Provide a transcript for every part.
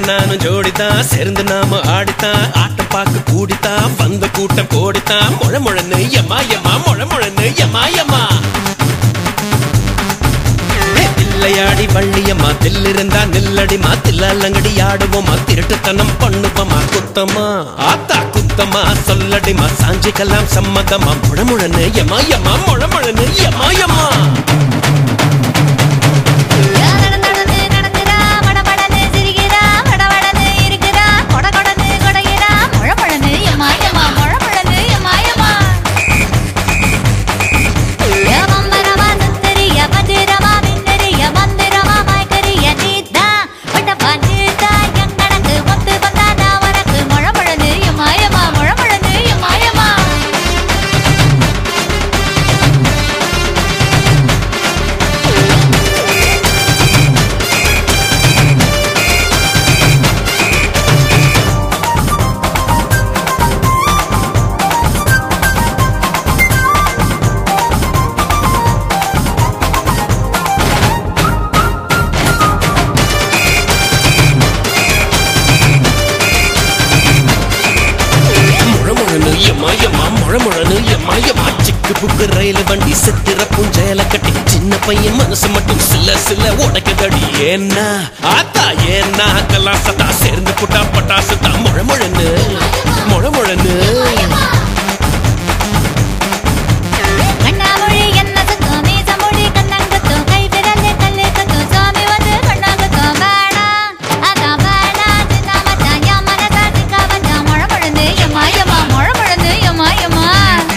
நானும் ஜோடித்தான் சேர்ந்து நாம ஆடித்தான் ஆட்டம் பார்க்க கூடித்தான் வந்த கூட்டம் கோடித்தான் முழ முழன்னு எம்மா எம்மா முழ முழன்னு எம்மா எம்மா தில்லையாடி வள்ளியம்மா தில்லிருந்தா நில்லடிமா தில்லாலங்கடி ஆடுவோமா திருட்டுத்தனம் பண்ணுவோமா குத்தமா ஆத்தா குத்தமா சொல்லடிமா சாஞ்சிக்கலாம் சம்மதமா முழமுழன்னு எம்மா எம்மா முழமுழன்னு எம்மா எம்மா நடந்து நடந்து நடக்குறா மடமடன்னு சிரிக்கிறா வடவடன்னு இருக்குறா கொட கொடன்னு கொடையிறா முழ முழன்னு எம்மா எம்மா முழ முழன்னு எம்மா எம்மா யமம்பரமா சுந்தரிய மந்திரமா மின்னறிய மந்திரமா மயக்கரிய நீதா வட்டப்பா நீதா எங்கடக்கு ஒத்து வந்தா நான் உனக்கு முழ முழன்னு எம்மா எம்மா முழ முழன்னு எம்மா எம்மா முழமுழனு எம்மா எம்மா முழமுழனு எம்மா எம்மா சிக்கு புக்கு ரயில் வண்டி சித்திர புஞ்சையில கட்டி சின்ன பையன் மனசு மட்டும் சில சில உடைக்குதடி ஏன்னா ஆத்தா ஏன்னா கலாசத்தா சேர்ந்து புட்டா பட்டாசு தான் முழமுழனு முழமுழனு கண்ணாமொழி என்ன சுத்தம் மீசமொழி கண்ணங்கத்தும் கை விரல் கல்லு கத்தும் சாமி வந்து கண்ணாங்கத்தும் வேணாம் அதான் வேணாம் சின்ன மச்சான் என் மனசா சிக்கா வச்சான் முழ முழந்து எம்மா எம்மா முழ முழந்து எம்மா எம்மா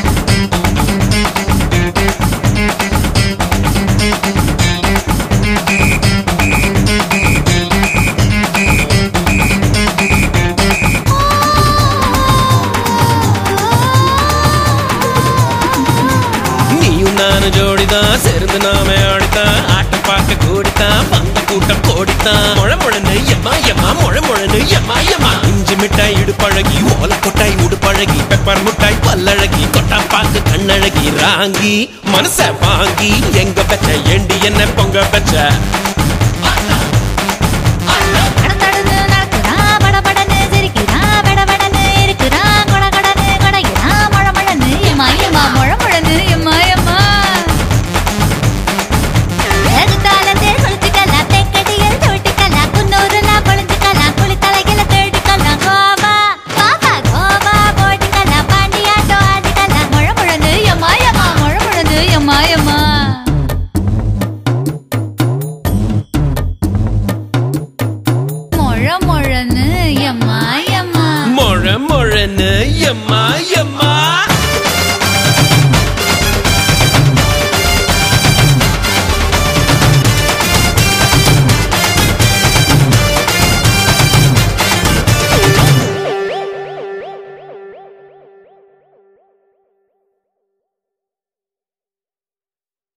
நீயும் நானும் ஜோடிதான் சேர்ந்து நாம ஆடித்தான் ஆட்டம் பார்க்க கூடித்தான் வந்த கூட்டம் கோடித்தான் முழமுழனு எம்மா எம்மா முழமுழனு எம்மா எம்மா இஞ்சி மிட்டாய் இடுப்பழகி ஓலை கொட்டாய் உடுப்பழகி பெப்பர் முட்டாய் பல்லழகி கொட்டா பாக்கு கண்ணழகி ராங்கி மனச வாங்கி எங்க பெச்ச ஏண்டி என்ன பொங்க பெச்ச நடந்து நடக்குறா படபடன்னு சிரிக்கிறா வெடவெடன்னு இருக்குறா கொட கொடன்னு கொடைகிறா முழ முழன்னு எம்மா எம்மா முழ முழன்னு எம்மா எம்மா எதுத்தாலத்தில் குளிச்சுக்கலாம் தெக்கடியில் தொட்டுக்கலாம் குன்னூருலாம் பொழிஞ்சுக்கலாம் குளித்தலையில தேடிக்கலாம் கோவா பாப்பா கோவா போட்டுக்கலாம் பாண்டியாட்டோ ஆடிக்கலாம் முழ முழன்னு எம்மா எம்மா முழ முழன்னு எம்மா எம்மா முழ முழன்னு எம்மா எம்மா முழ முழனு எம்மா